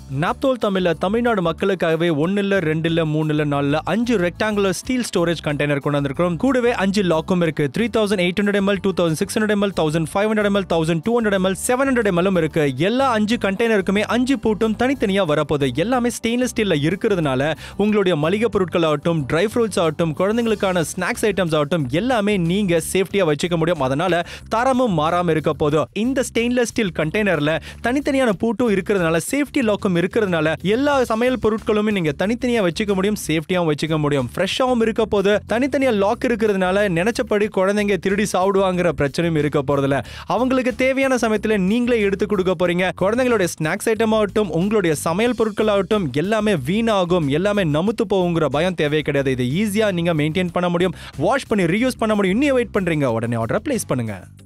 நாப்தோல் தமிழ்ல தமிழ்நாடு மக்களுக்காகவே ஒன்னு இல்ல ரெண்டு இல்ல மூணு இல்ல நாலுல அஞ்சு ரெக்டாங்குலர் ஸ்டீல் ஸ்டோரேஜ் கண்டெய்னர் கொண்டு வந்திருக்கிறோம் கூடவே அஞ்சு லாக்கும் இருக்கு three thousand eight hundred ML two thousand six hundred ML thousand five hundred ML thousand two hundred ML seven hundred எம்எல்லும் இருக்கு எல்லா அஞ்சு கண்டெய்னருக்குமே அஞ்சு பூட்டும் தனித்தனியா வரப்போகுது எல்லாமே ஸ்டெயின்லெஸ் ஸ்டீல்ல இருக்கிறதுனால உங்களுடைய மளிகை பொருட்கள் ஆகட்டும் ட்ரை ஃப்ரூட்ஸ் ஆகட்டும் குழந்தைங்களுக்கான ஸ்நாக்ஸ் ஐட்டம்ஸ் ஆகட்டும் எல்லாமே நீங்க சேஃப்டியா வச்சுக்க முடியும் அதனால தரமும் மாறாம இருக்க போதும் இந்த ஸ்டெயின்லெஸ் ஸ்டீல் கண்டெய்னர்ல தனித்தனியான பூட்டும் இருக்கிறதுனால சேஃப்டி லாக்கும் இருக்கிறதுனால எல்லா சமையல் பொருட்களுமே நீங்க தனித்தனியா வச்சுக்க முடியும் சேஃப்டியாவும் வச்சுக்க முடியும் ஃப்ரெஷ்ஷாவும் இருக்க போது தனித்தனியா லாக் இருக்கிறதுனால நினைச்சபடி குழந்தைங்க திருடி சாப்பிடுவாங்கிற பிரச்சனையும் இருக்க போறதில்ல அவங்களுக்கு தேவையான சமயத்துல நீங்களே எடுத்து கொடுக்க போறீங்க குழந்தைங்களுடைய ஸ்நாக்ஸ் ஐட்டம் ஆகட்டும் உங்களுடைய சமையல் பொருட்கள் ஆகட்டும் எல்லாமே வீணாகும் எல்லாமே நமுத்து போகுங்கிற பயம் தேவையே கிடையாது இது ஈஸியா நீங்க மெயின்டைன் பண்ண முடியும் வாஷ் பண்ணி ரீயூஸ் பண்ண முடியும் இன்னும் வெயிட் பண்றீங்க உடனே ஆர்டர் பிளேஸ் பண்ணுங்க